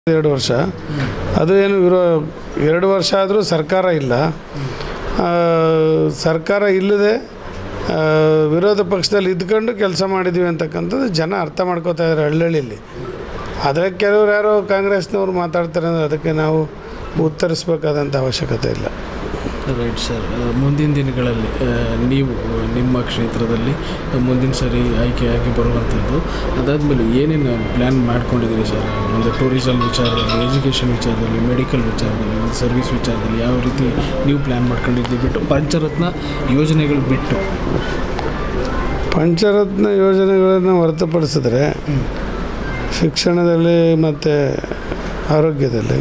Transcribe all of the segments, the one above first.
ಎರಡು ವರ್ಷ ಅದು ಏನು ವಿರೋ ಎರಡು ವರ್ಷ ಆದರೂ ಸರ್ಕಾರ ಇಲ್ಲ ಆ, ಸರ್ಕಾರ ಇಲ್ಲದೆ ಆ, ವಿರೋಧ ಪಕ್ಷದಲ್ಲಿ ಇದ್ಕೊಂಡು ಕೆಲಸ ಮಾಡಿದ್ದೀವಿ ಅಂತಕ್ಕಂಥದ್ದು ಜನ ಅರ್ಥ ಮಾಡ್ಕೋತಾ ಇದ್ದಾರೆ ಹಳ್ಳಿಯಲ್ಲಿ ಆದರೆ ಕೆಲವ್ರು ಯಾರೋ ಕಾಂಗ್ರೆಸ್ನವ್ರು ಮಾತಾಡ್ತಾರೆ ಅಂದರೆ ಅದಕ್ಕೆ ನಾವು ಉತ್ತರಿಸಬೇಕಾದಂಥ ಅವಶ್ಯಕತೆ ಇಲ್ಲ ರೈಟ್ ಸರ್ ಮುಂದಿನ ದಿನಗಳಲ್ಲಿ ಆ, ನೀವು ನಿಮ್ಮ ಕ್ಷೇತ್ರದಲ್ಲಿ ಮುಂದಿನ ಸರಿ ಆಯ್ಕೆಯಾಗಿ ಬರುವಂಥದ್ದು ಅದಾದಮೇಲೆ ಏನೇನು ಪ್ಲ್ಯಾನ್ ಮಾಡ್ಕೊಂಡಿದ್ದೀರಿ ಸರ್ ಒಂದು ಟೂರಿಸಮ್ ವಿಚಾರದಲ್ಲಿ ಎಜುಕೇಷನ್ ವಿಚಾರದಲ್ಲಿ ಮೆಡಿಕಲ್ ವಿಚಾರದಲ್ಲಿ ಒಂದು ಸರ್ವಿಸ್ ವಿಚಾರದಲ್ಲಿ ಯಾವ ರೀತಿ ನೀವು ಪ್ಲ್ಯಾನ್ ಮಾಡ್ಕೊಂಡಿದ್ದೀವಿ ಬಿಟ್ಟು ಪಂಚರತ್ನ ಯೋಜನೆಗಳು ಬಿಟ್ಟು ಪಂಚರತ್ನ ಯೋಜನೆಗಳನ್ನು ಹೊರತುಪಡಿಸಿದ್ರೆ ಶಿಕ್ಷಣದಲ್ಲಿ ಮತ್ತು ಆರೋಗ್ಯದಲ್ಲಿ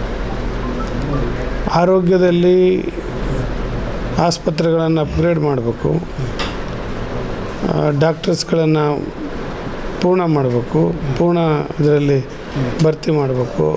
ಆರೋಗ್ಯದಲ್ಲಿ ಆಸ್ಪತ್ರೆಗಳನ್ನು ಅಪ್ಗ್ರೇಡ್ ಮಾಡಬೇಕು ಡಾಕ್ಟರ್ಸ್ಗಳನ್ನು ಪೂರ್ಣ ಮಾಡಬೇಕು ಪೂರ್ಣ ಇದರಲ್ಲಿ ಭರ್ತಿ ಮಾಡಬೇಕು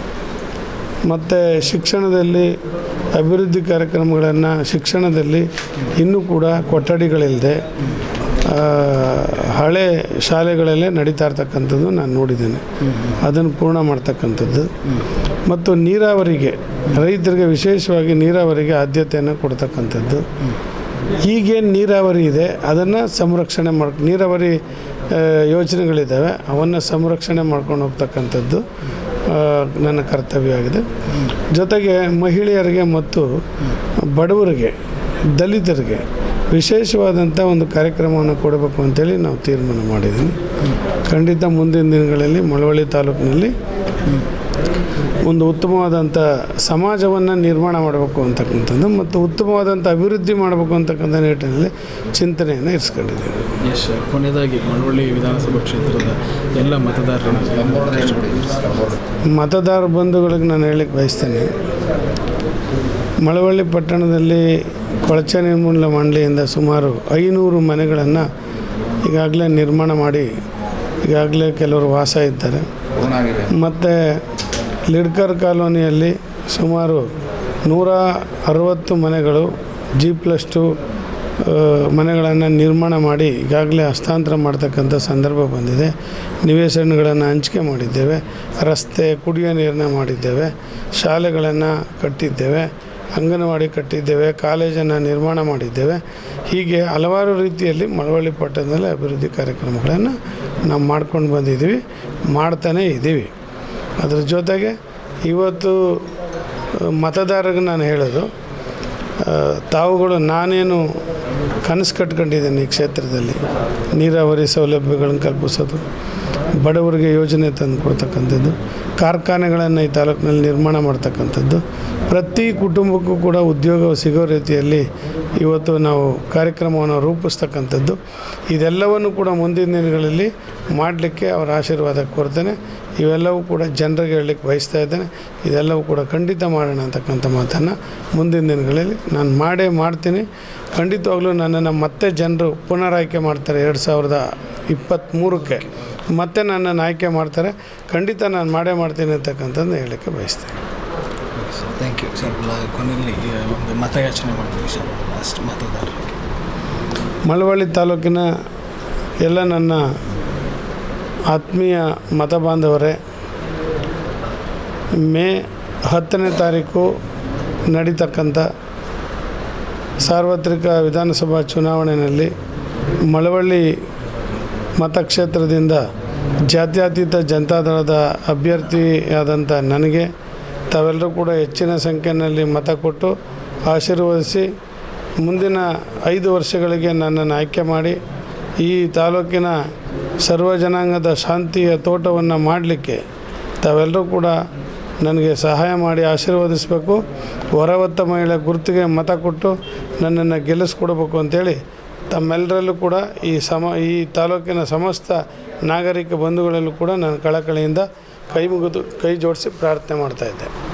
ಮತ್ತು ಶಿಕ್ಷಣದಲ್ಲಿ ಅಭಿವೃದ್ಧಿ ಕಾರ್ಯಕ್ರಮಗಳನ್ನು ಶಿಕ್ಷಣದಲ್ಲಿ ಇನ್ನೂ ಕೂಡ ಕೊಠಡಿಗಳಿಲ್ಲದೆ ಆ, ಹಳೆ ಶಾಲೆಗಳಲ್ಲೇ ನಡೀತಾ ಇರ್ತಕ್ಕಂಥದ್ದು ನಾನು ನೋಡಿದ್ದೇನೆ ಅದನ್ನು ಪೂರ್ಣ ಮಾಡ್ತಕ್ಕಂಥದ್ದು ಮತ್ತು ನೀರಾವರಿಗೆ ರೈತರಿಗೆ ವಿಶೇಷವಾಗಿ ನೀರಾವರಿಗೆ ಆದ್ಯತೆಯನ್ನು ಕೊಡ್ತಕ್ಕಂಥದ್ದು ಈಗೇನು ನೀರಾವರಿ ಇದೆ ಅದನ್ನು ಸಂರಕ್ಷಣೆ ಮಾಡ್ ನೀರಾವರಿ ಆ, ಯೋಜನೆಗಳಿದ್ದಾವೆ ಅವನ್ನು ಸಂರಕ್ಷಣೆ ಮಾಡ್ಕೊಂಡು ಹೋಗ್ತಕ್ಕಂಥದ್ದು ಆ, ನನ್ನ ಕರ್ತವ್ಯ ಆಗಿದೆ ಜೊತೆಗೆ ಮಹಿಳೆಯರಿಗೆ ಮತ್ತು ಬಡವರಿಗೆ ದಲಿತರಿಗೆ ವಿಶೇಷವಾದಂಥ ಒಂದು ಕಾರ್ಯಕ್ರಮವನ್ನು ಕೊಡಬೇಕು ಅಂತೇಳಿ ನಾವು ತೀರ್ಮಾನ ಮಾಡಿದ್ದೀನಿ ಖಂಡಿತ ಮುಂದಿನ ದಿನಗಳಲ್ಲಿ ಮಳವಳ್ಳಿ ತಾಲೂಕಿನಲ್ಲಿ ಒಂದು ಉತ್ತಮವಾದಂಥ ಸಮಾಜವನ್ನು ನಿರ್ಮಾಣ ಮಾಡಬೇಕು ಅಂತಕ್ಕಂಥದ್ದು ಮತ್ತು ಉತ್ತಮವಾದಂಥ ಅಭಿವೃದ್ಧಿ ಮಾಡಬೇಕು ಅಂತಕ್ಕಂಥ ನಿಟ್ಟಿನಲ್ಲಿ ಚಿಂತನೆಯನ್ನು ಇರಿಸ್ಕೊಂಡಿದ್ದೀನಿ ಎಸ್ ಸರ್ ಕೊನೆಯದಾಗಿ ಮಳವಳ್ಳಿ ವಿಧಾನಸಭಾ ಕ್ಷೇತ್ರದ ಎಲ್ಲ ಮತದಾರರಿಗೆ ಏನು ಹೇಳಕ್ಕೆ ಇಷ್ಟಪಡ್ತೀರಿ ಸರ್? ಮತದಾರ ಬಂಧುಗಳಿಗೆ ನಾನು ಹೇಳಲಿಕ್ಕೆ ಬಯಸ್ತೇನೆ ಮಳವಳ್ಳಿ ಪಟ್ಟಣದಲ್ಲಿ ಕೊಳಚೆ ನಿರ್ಮೂಲನಾ ಮಂಡಳಿಯಿಂದ ಸುಮಾರು ಐನೂರು ಮನೆಗಳನ್ನು ಈಗಾಗಲೇ ನಿರ್ಮಾಣ ಮಾಡಿ ಈಗಾಗಲೇ ಕೆಲವರು ವಾಸ ಇದ್ದಾರೆ ಮತ್ತು ಲಿಡ್ಕರ್ ಕಾಲೋನಿಯಲ್ಲಿ ಸುಮಾರು ನೂರ ಅರವತ್ತು ಮನೆಗಳು ಜಿ ಪ್ಲಸ್ ಟು ಮನೆಗಳನ್ನು ನಿರ್ಮಾಣ ಮಾಡಿ ಈಗಾಗಲೇ ಹಸ್ತಾಂತರ ಮಾಡ್ತಕ್ಕಂಥ ಸಂದರ್ಭ ಬಂದಿದೆ ನಿವೇಶನಗಳನ್ನು ಹಂಚಿಕೆ ಮಾಡಿದ್ದೇವೆ ರಸ್ತೆ ಕುಡಿಯೋ ನೀರನ್ನ ಮಾಡಿದ್ದೇವೆ ಶಾಲೆಗಳನ್ನು ಕಟ್ಟಿದ್ದೇವೆ ಅಂಗನವಾಡಿ ಕಟ್ಟಿದ್ದೇವೆ ಕಾಲೇಜನ್ನು ನಿರ್ಮಾಣ ಮಾಡಿದ್ದೇವೆ ಹೀಗೆ ಹಲವಾರು ರೀತಿಯಲ್ಲಿ ಮಳವಳ್ಳಿ ಪಟ್ಟಣದಲ್ಲಿ ಅಭಿವೃದ್ಧಿ ಕಾರ್ಯಕ್ರಮಗಳನ್ನು ನಾವು ಮಾಡ್ಕೊಂಡು ಬಂದಿದ್ದೀವಿ ಮಾಡ್ತಾನೇ ಇದ್ದೀವಿ ಅದ್ರ ಜೊತೆಗೆ ಇವತ್ತು ಆ, ಮತದಾರರಿಗೆ ನಾನು ಹೇಳೋದು ಆ, ತಾವುಗಳು ನಾನೇನು ಕನಸು ಕಟ್ಕೊಂಡಿದ್ದೇನೆ ಈ ಕ್ಷೇತ್ರದಲ್ಲಿ ನೀರಾವರಿ ಸೌಲಭ್ಯಗಳನ್ನು ಕಲ್ಪಿಸೋದು ಬಡವರಿಗೆ ಯೋಜನೆ ತಂದು ಕೊಡ್ತಕ್ಕಂಥದ್ದು ಕಾರ್ಖಾನೆಗಳನ್ನು ಈ ತಾಲೂಕಿನಲ್ಲಿ ನಿರ್ಮಾಣ ಮಾಡ್ತಕ್ಕಂಥದ್ದು ಪ್ರತಿ ಕುಟುಂಬಕ್ಕೂ ಕೂಡ ಉದ್ಯೋಗ ಸಿಗೋ ರೀತಿಯಲ್ಲಿ ಇವತ್ತು ನಾವು ಕಾರ್ಯಕ್ರಮವನ್ನು ರೂಪಿಸ್ತಕ್ಕಂಥದ್ದು ಇದೆಲ್ಲವನ್ನು ಕೂಡ ಮುಂದಿನ ದಿನಗಳಲ್ಲಿ ಮಾಡಲಿಕ್ಕೆ ಅವರ ಆಶೀರ್ವಾದ ಕೋರ್ತೇನೆ ಇವೆಲ್ಲವೂ ಕೂಡ ಜನರಿಗೆ ಹೇಳಲಿಕ್ಕೆ ಬಯಸ್ತಾ ಇದ್ದೇನೆ ಇದೆಲ್ಲವೂ ಕೂಡ ಖಂಡಿತ ಮಾಡೋಣ ಅಂತಕ್ಕಂಥ ಮಾತನ್ನು ಮುಂದಿನ ದಿನಗಳಲ್ಲಿ ನಾನು ಮಾಡೇ ಮಾಡ್ತೀನಿ ಖಂಡಿತವಾಗ್ಲೂ ನನ್ನನ್ನು ಮತ್ತೆ ಜನರು ಪುನರಾಯ್ಕೆ ಮಾಡ್ತಾರೆ ಎರಡು ಸಾವಿರದ ಇಪ್ಪತ್ತ್ಮೂರಕ್ಕೆ ಮತ್ತೆ ನನ್ನನ್ನು ಆಯ್ಕೆ ಮಾಡ್ತಾರೆ ಖಂಡಿತ ನಾನು ಮಾಡೇ ಮಾಡ್ತೀನಿ ಅಂತಕ್ಕಂಥದ್ದು ಹೇಳಲಿಕ್ಕೆ ಬಯಸ್ತೇನೆ okay sir thank you sir ಲ- ಕೊನೆಯಲ್ಲಿ ಆ, ಒಂದು ಮತಯಾಚನೆ ಮಾಡ್ತೀವಿ ಸರ್ ಅಷ್ಟು ಮತದಾರರಿಗೆ ಮಳವಳ್ಳಿ ತಾಲೂಕಿನ ಎಲ್ಲ ನನ್ನ ಆತ್ಮೀಯ ಮತ ಬಾಂಧವರೇ ಮೇ ಹತ್ತನೇ ತಾರೀಕು ನಡೀತಕ್ಕಂಥ ಸಾರ್ವತ್ರಿಕ ವಿಧಾನಸಭಾ ಚುನಾವಣೆಯಲ್ಲಿ ಮಳವಳ್ಳಿ ಮತಕ್ಷೇತ್ರದಿಂದ ಜಾತ್ಯತೀತ ಜನತಾದಳದ ಅಭ್ಯರ್ಥಿಯಾದಂಥ ನನಗೆ ತಾವೆಲ್ಲರೂ ಕೂಡ ಹೆಚ್ಚಿನ ಸಂಖ್ಯೆಯಲ್ಲಿ ಮತ ಕೊಟ್ಟು ಆಶೀರ್ವದಿಸಿ ಮುಂದಿನ ಐದು ವರ್ಷಗಳಿಗೆ ನನ್ನನ್ನು ಆಯ್ಕೆ ಮಾಡಿ ಈ ತಾಲೂಕಿನ ಸರ್ವ ಜನಾಂಗದ ಶಾಂತಿಯ ತೋಟವನ್ನು ಮಾಡಲಿಕ್ಕೆ ತಾವೆಲ್ಲರೂ ಕೂಡ ನನಗೆ ಸಹಾಯ ಮಾಡಿ ಆಶೀರ್ವದಿಸಬೇಕು ಹೊರವತ್ತ ಮಹಿಳೆ ಗುರುತಿಗೆ ಮತ ಕೊಟ್ಟು ನನ್ನನ್ನು ಗೆಲ್ಲಿಸ್ಕೊಡ್ಬೇಕು ಅಂತೇಳಿ ತಮ್ಮೆಲ್ಲರಲ್ಲೂ ಕೂಡ ಈ ಸಮ ಈ ತಾಲೂಕಿನ ಸಮಸ್ತ ನಾಗರಿಕ ಬಂಧುಗಳಲ್ಲೂ ಕೂಡ ನಾನು ಕಳಕಳಿಯಿಂದ ಕೈ ಮುಗಿದು ಕೈ ಜೋಡಿಸಿ ಪ್ರಾರ್ಥನೆ ಮಾಡ್ತಾಯಿದ್ದೆ